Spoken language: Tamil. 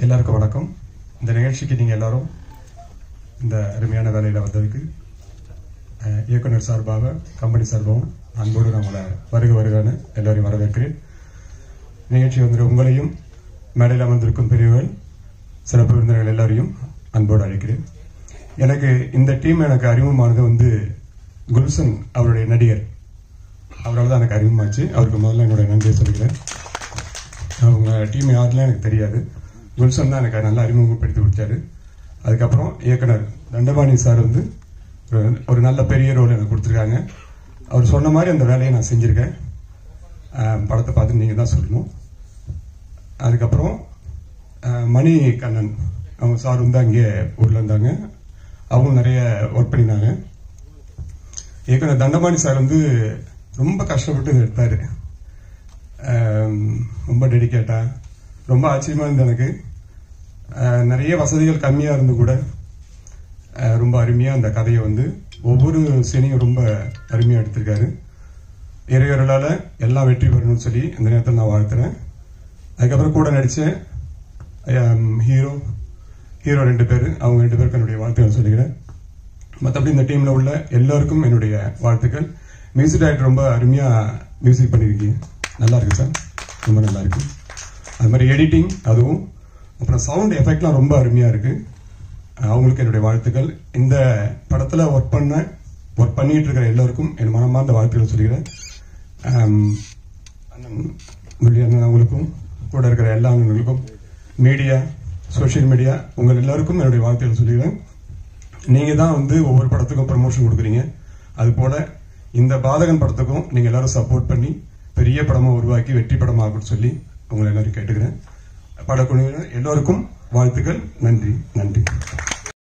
எல்லாருக்கும் வணக்கம் இந்த நிகழ்ச்சிக்கு நீங்கள் எல்லாரும் இந்த அருமையான வேலையில் வந்ததுக்கு அஹ், இயக்குனர் சார்பாக கம்பெனி சார்பாகவும் அன்போடு நான் உங்களை வருக வருகான்னு எல்லாரையும் வரவேற்கிறேன் நிகழ்ச்சி வந்துட்டு உங்களையும் மேடையில் அமர்ந்திருக்கும் பெரியவர்கள் சிறப்பு விருந்தினர்கள் எல்லாரையும் அன்போடு அழைக்கிறேன் எனக்கு இந்த டீம் எனக்கு அறிமுகமானது வந்து குல்சன் அவருடைய நடிகர் அவரால் தான் எனக்கு அறிமுகமாச்சு அவருக்கு முதல்ல என்னுடைய நன்றியை சொல்லிக்கிறேன் அவங்க டீம் யாருலாம் எனக்கு தெரியாது குல்சன் தான் எனக்கு நல்லா அறிமுகப்படுத்தி கொடுத்தாரு அதுக்கப்புறம் இயக்குனர் தண்டபாணி சார் வந்து ஒரு- ஒரு நல்ல பெரிய ரோல் எனக்கு கொடுத்துருக்காங்க அவர் சொன்ன மாதிரி அந்த வேலையை நான் செஞ்சுருக்கேன் ஆஹ் படத்தை பார்த்து நீங்கள் தான் சொல்லணும் அதுக்கப்புறம் ஆஹ் மணி கண்ணன் அவங்க சார் வந்து அங்கே ஊரில் இருந்தாங்க அவங்க நிறைய ஒர்க் பண்ணினாங்க இயக்குனர் தண்டபாணி சார் வந்து ரொம்ப கஷ்டப்பட்டு இதை எடுத்தாரு ஆம், ரொம்ப டெடிக்கேட்டா ரொம்ப ஆச்சரியமா இருந்தது எனக்கு ஆஹ், நிறைய வசதிகள் கம்மியா இருந்து கூட ஆஹ், ரொம்ப அருமையா அந்த கதையை வந்து ஒவ்வொரு சீனையும் ரொம்ப அருமையா எடுத்திருக்காரு இறையொருளால எல்லாம் வெற்றி பெறணும்னு சொல்லி இந்த நேரத்தில் நான் வாழ்த்துறேன் அதுக்கப்புறம் கூட நடிச்ச ஹீரோ ஹீரோ ரெண்டு பேர் அவங்க ரெண்டு பேருக்கு என்னுடைய வாழ்த்துக்கள் சொல்லிக்கிறேன் மற்றபடி இந்த டீம்ல உள்ள எல்லாருக்கும் என்னுடைய வாழ்த்துக்கள் மியூசிக் டைரக்டர் ரொம்ப அருமையா மியூசிக் பண்ணியிருக்கீங்க நல்லா இருக்கு சார் ரொம்ப நல்லா இருக்கு அது மாதிரி எடிட்டிங் அதுவும் அப்புறம் சவுண்ட் எஃபெக்ட்லாம் ரொம்ப அருமையா இருக்கு அவங்களுக்கு என்னுடைய வாழ்த்துக்கள் இந்த படத்துல ஒர்க் பண்ண ஒர்க் பண்ணிட்டு இருக்கிற எல்லாருக்கும் என் மனமார்ந்த வாழ்த்துக்கள் சொல்லிக்கிறேன் ஆம், அண்ணன் முரளி அண்ணன் அவங்களுக்கும் கூட இருக்கிற எல்லா அண்ணன்களுக்கும் மீடியா சோஷியல் மீடியா உங்கள் எல்லாருக்கும் என்னுடைய வாழ்த்துக்கள் சொல்லிக்கிறேன் நீங்க தான் வந்து ஒவ்வொரு படத்துக்கும் ப்ரமோஷன் கொடுக்குறீங்க அது போல இந்த பாதகன் படத்துக்கும் நீங்க எல்லாரும் சப்போர்ட் பண்ணி பெரிய படமா உருவாக்கி வெற்றி படமாகும்னு சொல்லி உங்களை எல்லாரும் கேட்டுக்கிறேன் படக்குழுவினர் எல்லோருக்கும் வாழ்த்துக்கள் நன்றி நன்றி